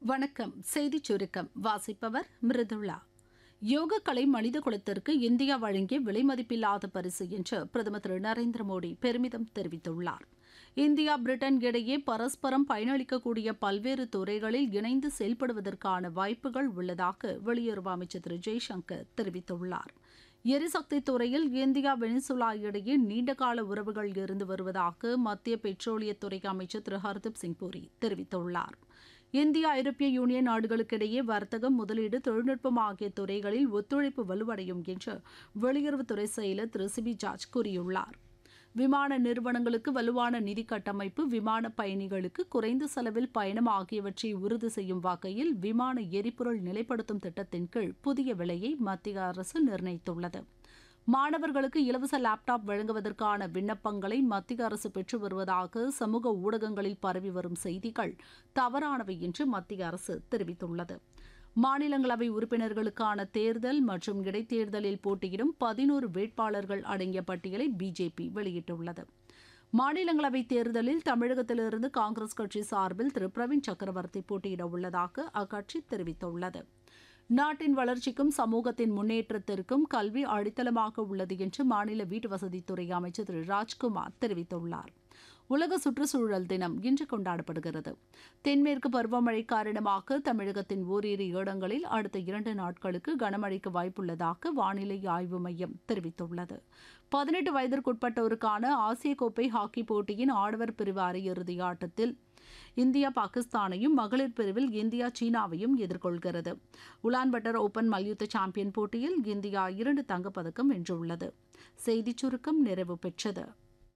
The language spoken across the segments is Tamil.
வணக்கம் செய்திச் சுருக்கம் வாசிப்பவர் மிருதுளா யோகக்கலை மனித குலத்திற்கு இந்தியா வழங்கிய விலைமதிப்பில்லாத பரிசு என்று பிரதமர் திரு நரேந்திர மோடி பெருமிதம் தெரிவித்துள்ளார் இந்தியா பிரிட்டன் இடையே பரஸ்பரம் பயனளிக்கக்கூடிய பல்வேறு துறைகளில் இணைந்து செயல்படுவதற்கான வாய்ப்புகள் உள்ளதாக வெளியுறவு அமைச்சர் திரு ஜெய்சங்கர் தெரிவித்துள்ளார் எரிசக்தி துறையில் இந்தியா வெனிசுலா இடையே நீண்டகால உறவுகள் இருந்து வருவதாக மத்திய பெட்ரோலியத்துறை அமைச்சர் திரு ஹர்தீப் சிங் பூரி தெரிவித்துள்ளார் இந்தியா ஐரோப்பிய யூனியன் நாடுகளுக்கிடையே வர்த்தகம் முதலீடு தொழில்நுட்பம் ஆகிய துறைகளில் ஒத்துழைப்பு வலுவடையும் என்று வெளியுறவுத்துறை செயலர் திரு சிபி ஜார்ஜ் கூறியுள்ளார் விமான நிறுவனங்களுக்கு வலுவான நிதி கட்டமைப்பு விமான பயணிகளுக்கு குறைந்த செலவில் பயணம் ஆகியவற்றை உறுதி செய்யும் வகையில் விமான எரிபொருள் நிலைப்படுத்தும் திட்டத்தின் கீழ் புதிய விலையை மத்திய அரசு நிர்ணயித்துள்ளது மாணவர்களுக்கு இலவச லேப்டாப் வழங்குவதற்கான விண்ணப்பங்களை மத்திய அரசு பெற்று வருவதாக சமூக ஊடகங்களில் பரவி வரும் செய்திகள் தவறானவை என்று மத்திய அரசு தெரிவித்துள்ளது மாநிலங்களவை உறுப்பினர்களுக்கான தேர்தல் மற்றும் இடைத்தேர்தலில் போட்டியிடும் பதினோரு வேட்பாளர்கள் அடங்கிய பட்டியலை பிஜேபி வெளியிட்டுள்ளது மாநிலங்களவை தேர்தலில் தமிழகத்திலிருந்து காங்கிரஸ் கட்சி சார்பில் திரு பிரவீன் சக்கரவர்த்தி போட்டியிட உள்ளதாக அக்கட்சி தெரிவித்துள்ளது நாட்டின் வளர்ச்சிக்கும் சமூகத்தின் முன்னேற்றத்திற்கும் கல்வி அடித்தளமாக உள்ளது என்று மாநில வீட்டுவசதித்துறை அமைச்சர் திரு ராஜ்குமார் தெரிவித்துள்ளார் உலக சுற்றுச்சூழல் தினம் இன்று கொண்டாடப்படுகிறது தென்மேற்கு பருவமழை காரணமாக தமிழகத்தின் ஓரிரு இடங்களில் அடுத்த இரண்டு நாட்களுக்கு கனமழைக்கு வாய்ப்புள்ளதாக வானிலை ஆய்வு மையம் தெரிவித்துள்ளது பதினெட்டு வயதிற்குட்பட்டோருக்கான ஆசிய கோப்பை ஹாக்கி போட்டியின் ஆடவர் பிரிவு அரையிறுதி ஆட்டத்தில் இந்தியா பாகிஸ்தானையும் மகளிர் பிரிவில் இந்தியா சீனாவையும் எதிர்கொள்கிறது உலான்பட்டர் ஓபன் மல்யுத்த சாம்பியன் போட்டியில் இந்தியா இரண்டு தங்கப்பதக்கம் வென்றுள்ளது செய்திச் சுருக்கம் நிறைவு பெற்றது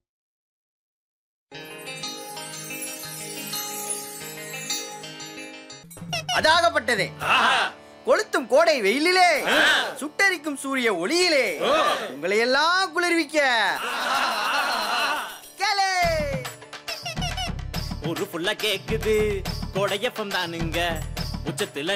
அதாகப்பட்டதே கொளுத்தும் கோடை வெயிலிலே சுட்டரிக்கும் சூரிய ஒளியிலே உங்களை எல்லாம் குளிர்விக்க கேளே ஒரு புள்ள கேக்குது கொடையப்பம் தானுங்க உச்சத்துல